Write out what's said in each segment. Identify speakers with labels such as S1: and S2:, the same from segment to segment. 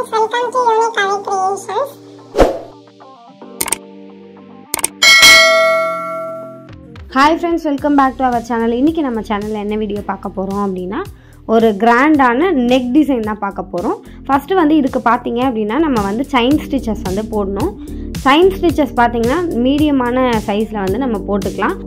S1: friends welcome to unique Avai creations
S2: hi friends welcome back to our channel இன்றைக்கி நம்ம சேனலில் என்ன வீடியோ பார்க்க போகிறோம் அப்படின்னா ஒரு கிராண்டான நெக் டிசைன் தான் பார்க்க போகிறோம் ஃபஸ்ட்டு வந்து இதுக்கு பார்த்தீங்க அப்படின்னா நம்ம வந்து சைன் ஸ்டிச்சஸ் வந்து போடணும் சைன் ஸ்டிச்சஸ் பார்த்தீங்கன்னா மீடியமான சைஸில் வந்து நம்ம போட்டுக்கலாம்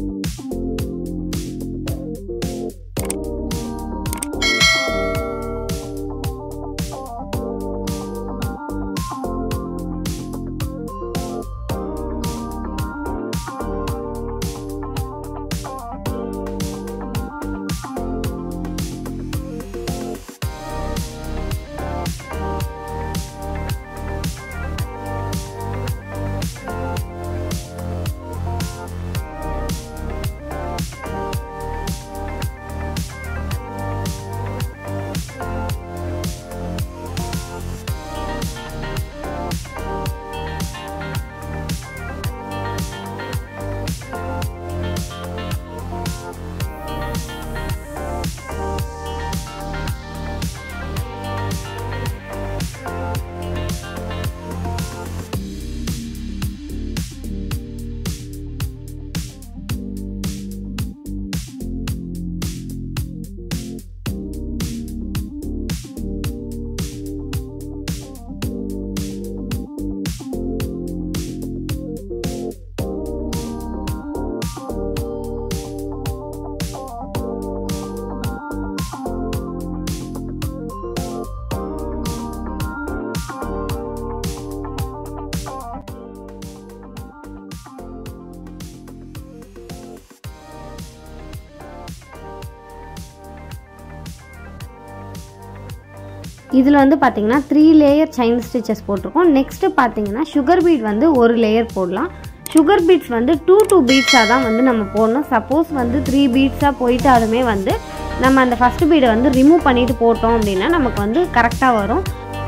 S2: இதில் வந்து பார்த்தீங்கன்னா த்ரீ லேயர் செயின் ஸ்டிச்சஸ் போட்டிருக்கோம் நெக்ஸ்ட்டு பார்த்தீங்கன்னா சுகர் பீட் வந்து ஒரு லேயர் போடலாம் சுகர் பீட்ஸ் வந்து டூ டூ பீட்ஸாக தான் வந்து நம்ம போடணும் சப்போஸ் வந்து த்ரீ பீட்ஸாக போயிட்டாலுமே வந்து நம்ம அந்த ஃபஸ்ட்டு பீடை வந்து ரிமூவ் பண்ணிட்டு போட்டோம் அப்படின்னா நமக்கு வந்து கரெக்டாக வரும்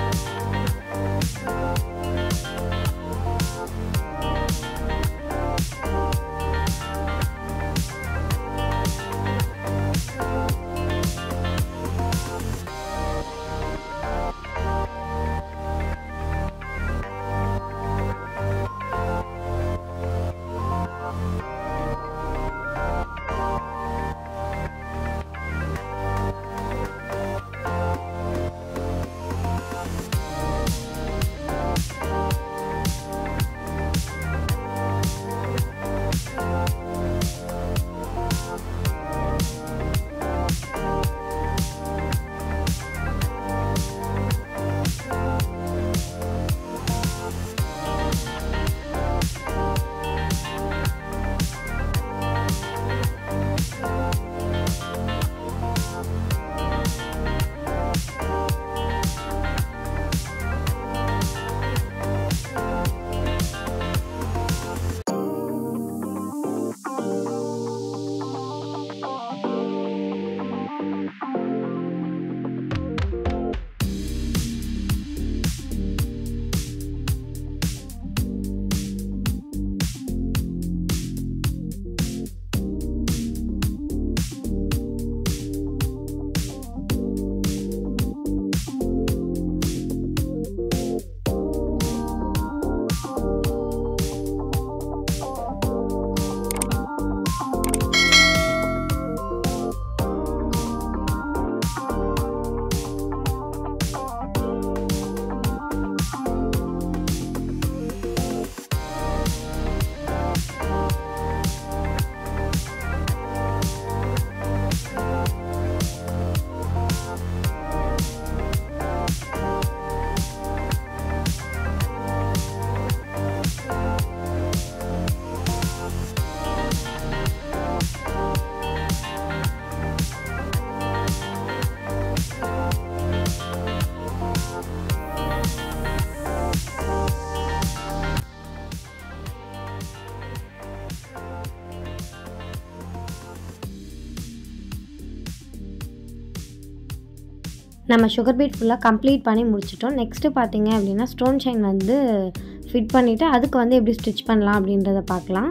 S2: நம்ம சுகர் பீட் ஃபுல்லாக கம்ப்ளீட் பண்ணி முடிச்சிட்டோம் நெக்ஸ்ட்டு பார்த்தீங்க அப்படின்னா ஸ்டோன் செயின் வந்து ஃபிட் பண்ணிவிட்டு அதுக்கு வந்து எப்படி ஸ்டிச் பண்ணலாம் அப்படின்றத பார்க்கலாம்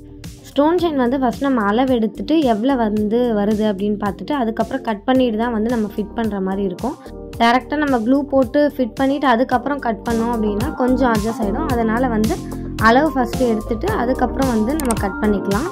S2: ஸ்டோன் செயின் வந்து ஃபஸ்ட் நம்ம அளவு எடுத்துட்டு எவ்வளோ வந்து வருது அப்படின்னு பார்த்துட்டு அதுக்கப்புறம் கட் பண்ணிட்டு தான் வந்து நம்ம ஃபிட் பண்ணுற மாதிரி இருக்கும் டேரெக்டாக நம்ம க்ளூ போட்டு ஃபிட் பண்ணிவிட்டு அதுக்கப்புறம் கட் பண்ணோம் அப்படின்னா கொஞ்சம் அட்ஜஸ்ட் ஆகிடும் அதனால் வந்து அளவு ஃபஸ்ட்டு எடுத்துட்டு அதுக்கப்புறம் வந்து நம்ம கட் பண்ணிக்கலாம்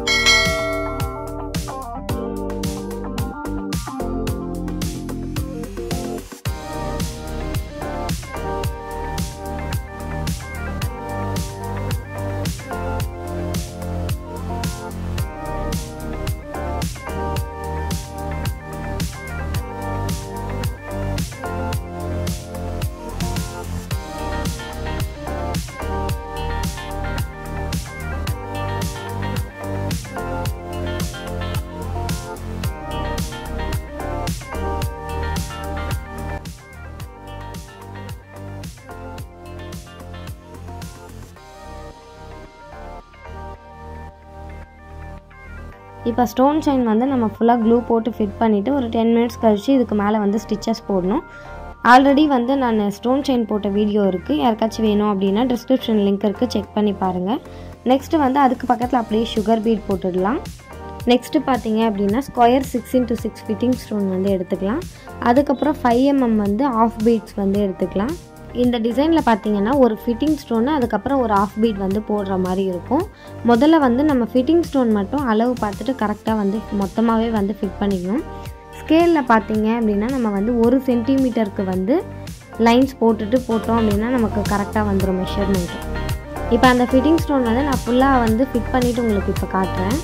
S2: இப்போ ஸ்டோன் செயின் வந்து நம்ம ஃபுல்லாக க்ளூ போட்டு ஃபிட் பண்ணிவிட்டு ஒரு டென் மினிட்ஸ் கழிச்சு இதுக்கு மேலே வந்து ஸ்டிச்சஸ் போடணும் ஆல்ரெடி வந்து நான் ஸ்டோன் செயின் போட்ட வீடியோ இருக்குது யாருக்காச்சும் வேணும் அப்படின்னா டிஸ்கிரிப்ஷன் லிங்க் இருக்குது செக் பண்ணி பாருங்கள் நெக்ஸ்ட்டு வந்து அதுக்கு பக்கத்தில் அப்படியே சுகர் பீட் போட்டுடலாம் நெக்ஸ்ட்டு பார்த்தீங்க அப்படின்னா square six into six fitting stone வந்து எடுத்துக்கலாம் அதுக்கப்புறம் ஃபைவ் எம்எம் வந்து ஆஃப் பீட்ஸ் வந்து எடுத்துக்கலாம் இந்த டிசைனில் பார்த்தீங்கன்னா ஒரு ஃபிட்டிங் ஸ்டோனு அதுக்கப்புறம் ஒரு ஆஃப் பீட் வந்து போடுற மாதிரி இருக்கும் முதல்ல வந்து நம்ம ஃபிட்டிங் ஸ்டோன் மட்டும் அளவு பார்த்துட்டு கரெக்டாக வந்து மொத்தமாகவே வந்து ஃபிட் பண்ணிக்கணும் ஸ்கேலில் பார்த்தீங்க அப்படின்னா நம்ம வந்து ஒரு சென்டிமீட்டருக்கு வந்து லைன்ஸ் போட்டுட்டு போட்டோம் அப்படின்னா நமக்கு கரெக்டாக வந்துடும் மெஷர்மெண்ட்டு இப்போ அந்த ஃபிட்டிங் ஸ்டோன் வந்து நான் ஃபுல்லாக வந்து ஃபிட் பண்ணிவிட்டு உங்களுக்கு இப்போ காட்டுறேன்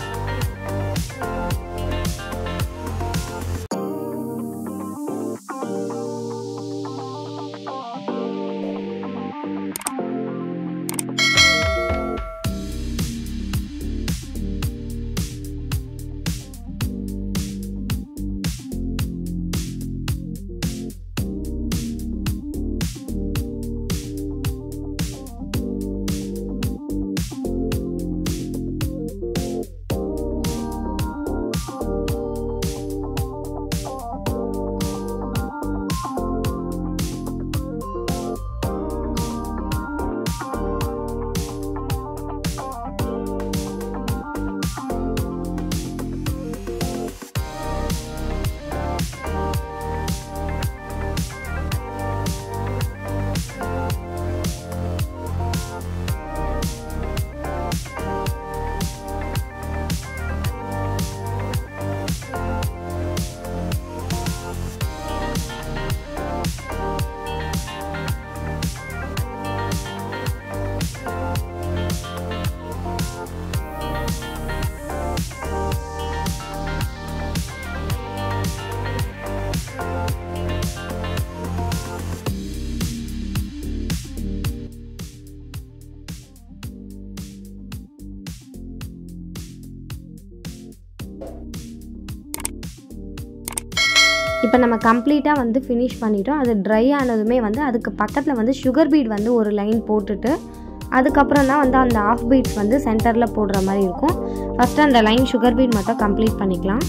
S2: இப்போ நம்ம கம்ப்ளீட்டாக வந்து ஃபினிஷ் பண்ணிட்டோம் அது ட்ரை ஆனதுமே வந்து அதுக்கு பக்கத்தில் வந்து சுகர் பீட் வந்து ஒரு லைன் போட்டுட்டு அதுக்கப்புறம் தான் வந்து அந்த ஆஃப் பீட்ஸ் வந்து சென்டரில் போடுற மாதிரி இருக்கும் ஃபஸ்ட்டு அந்த லைன் சுகர் பீட் மட்டும் கம்ப்ளீட் பண்ணிக்கலாம்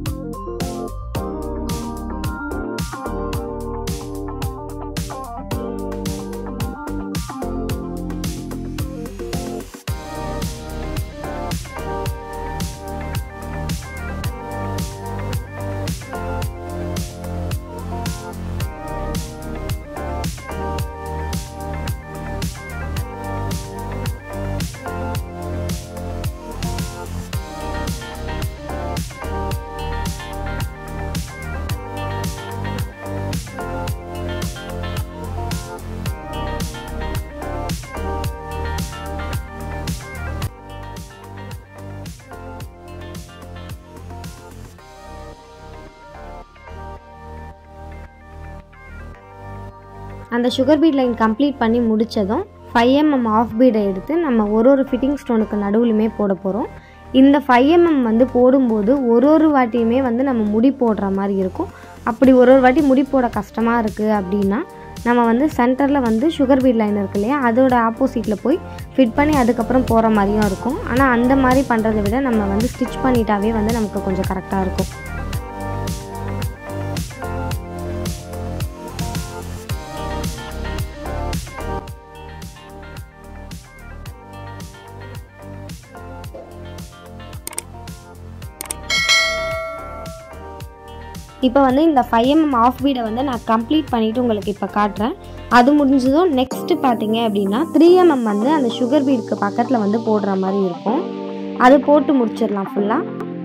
S2: அந்த சுகர் பீட் லைன் கம்ப்ளீட் பண்ணி முடித்ததும் ஃபைவ் எம்எம் ஆஃப் பீடை எடுத்து நம்ம ஒரு ஒரு ஃபிட்டிங் ஸ்டோனுக்கு நடுவுலையுமே போட போகிறோம் இந்த ஃபைவ் எம்எம் வந்து போடும்போது ஒரு ஒரு வாட்டியுமே வந்து நம்ம முடி போடுற மாதிரி இருக்கும் அப்படி ஒரு ஒரு வாட்டி முடி போட கஷ்டமாக இருக்குது அப்படின்னா நம்ம வந்து சென்டரில் வந்து சுகர் பீட் லைன் இருக்கு இல்லையா அதோட ஆப்போசிட்டில் போய் ஃபிட் பண்ணி அதுக்கப்புறம் போகிற மாதிரியும் இருக்கும் ஆனால் அந்த மாதிரி பண்ணுறதை விட நம்ம வந்து ஸ்டிச் பண்ணிட்டாவே வந்து நமக்கு கொஞ்சம் கரெக்டாக இருக்கும் இப்போ வந்து இந்த ஃபைவ் எம்எம் ஆஃப் பீடை வந்து நான் கம்ப்ளீட் பண்ணிவிட்டு உங்களுக்கு இப்போ காட்டுறேன் அது முடிஞ்சதும் நெக்ஸ்ட்டு பார்த்தீங்க அப்படின்னா த்ரீ எம்எம் வந்து அந்த சுகர் பீடுக்கு பக்கத்தில் வந்து போடுற மாதிரி இருக்கும் அது போட்டு முடிச்சிடலாம் ஃபுல்லாக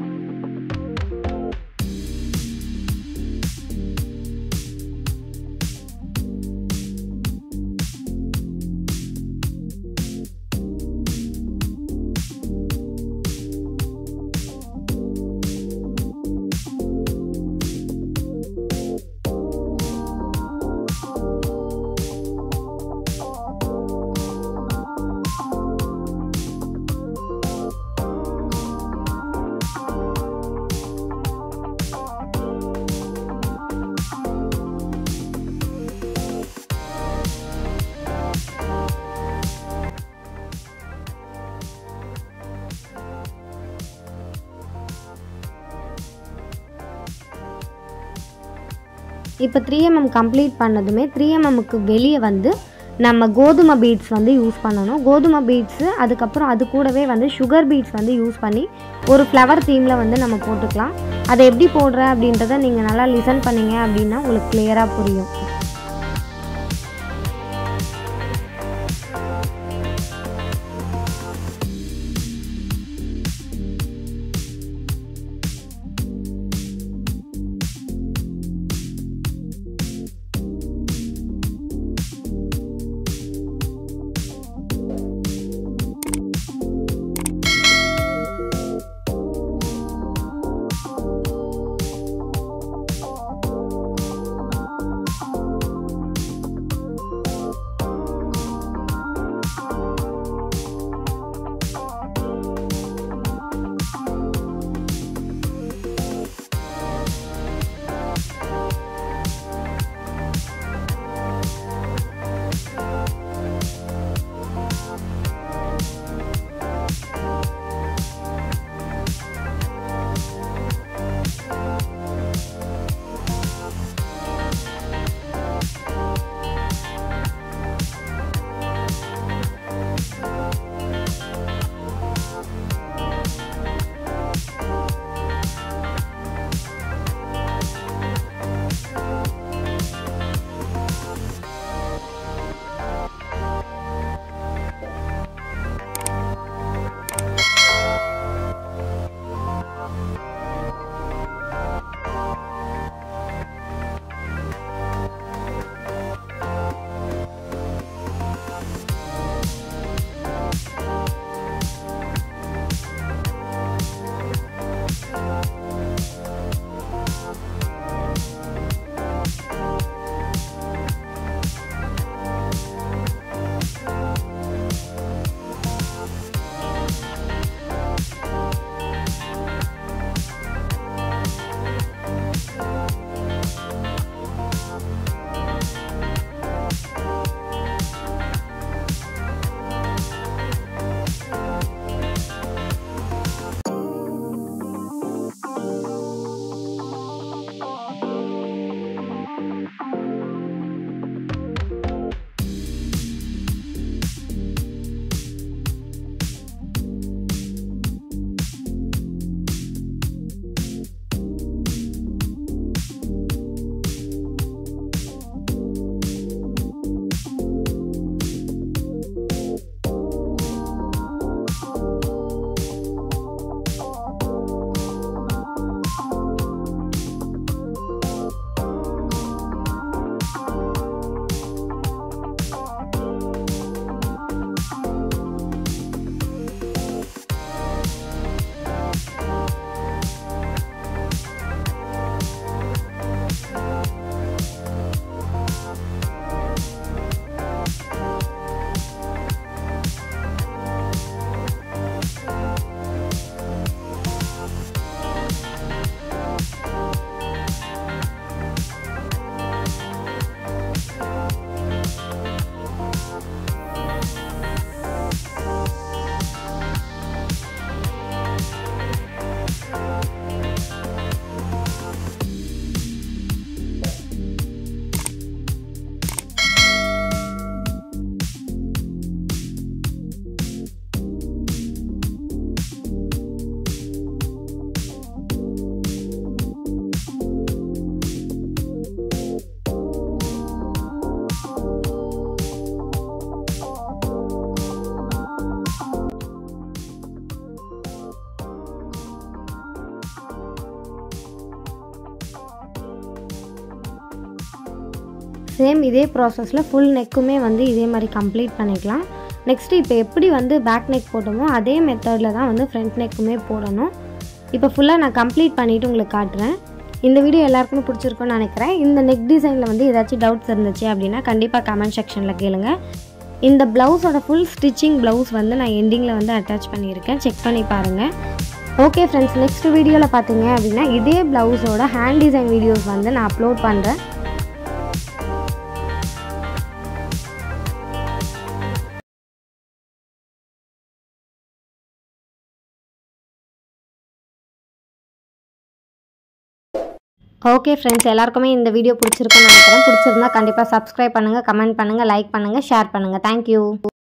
S2: இப்போ த்ரீ எம்எம் கம்ப்ளீட் பண்ணதுமே த்ரீ எம்எம்முக்கு வெளியே வந்து நம்ம கோதுமை பீட்ஸ் வந்து யூஸ் பண்ணணும் கோதுமை பீட்ஸு அதுக்கப்புறம் அது கூடவே வந்து சுகர் பீட்ஸ் வந்து யூஸ் பண்ணி ஒரு ஃப்ளவர் தீமில் வந்து நம்ம போட்டுக்கலாம் அதை எப்படி போடுறேன் அப்படின்றத நீங்கள் நல்லா லிசன் பண்ணீங்க அப்படின்னா உங்களுக்கு கிளியராக புரியும் சேம் இதே ப்ராசஸில் ஃபுல் நெக்குமே வந்து இதே மாதிரி கம்ப்ளீட் பண்ணிக்கலாம் நெக்ஸ்ட்டு இப்போ எப்படி வந்து பேக் நெக் போட்டோமோ அதே மெத்தடில் தான் வந்து ஃப்ரண்ட் நெக்குமே போடணும் இப்போ ஃபுல்லாக நான் கம்ப்ளீட் பண்ணிவிட்டு உங்களுக்கு காட்டுறேன் இந்த வீடியோ எல்லாருக்குமே பிடிச்சிருக்கும்னு நினைக்கிறேன் இந்த நெக் டிசைனில் வந்து ஏதாச்சும் டவுட்ஸ் இருந்துச்சு அப்படின்னா கண்டிப்பாக கமெண்ட் செக்ஷனில் கேளுங்க இந்த ப்ளவுஸோட ஃபுல் ஸ்டிச்சிங் ப்ளவுஸ் வந்து நான் எண்டிங்கில் வந்து அட்டாச் பண்ணியிருக்கேன் செக் பண்ணி பாருங்கள் ஓகே ஃப்ரெண்ட்ஸ் நெக்ஸ்ட் வீடியோவில் பார்த்தீங்க அப்படின்னா இதே ப்ளவுஸோட ஹேண்ட் டிசைன் வீடியோஸ் வந்து நான் அப்லோட் பண்ணுறேன் ஓகே ஃப்ரெண்ட்ஸ் எல்லாருக்குமே இந்த வீடியோ பிடிச்சிருக்குன்னு நினைக்கிறேன் பிடிச்சிருந்தா கண்டிப்பாக சப்ஸ்கிரைப் பண்ணுங்கள் கமெண்ட் பண்ணுங்கள் லைக் பண்ணுங்கள் ஷேர் பண்ணுங்கள் தேங்க்யூ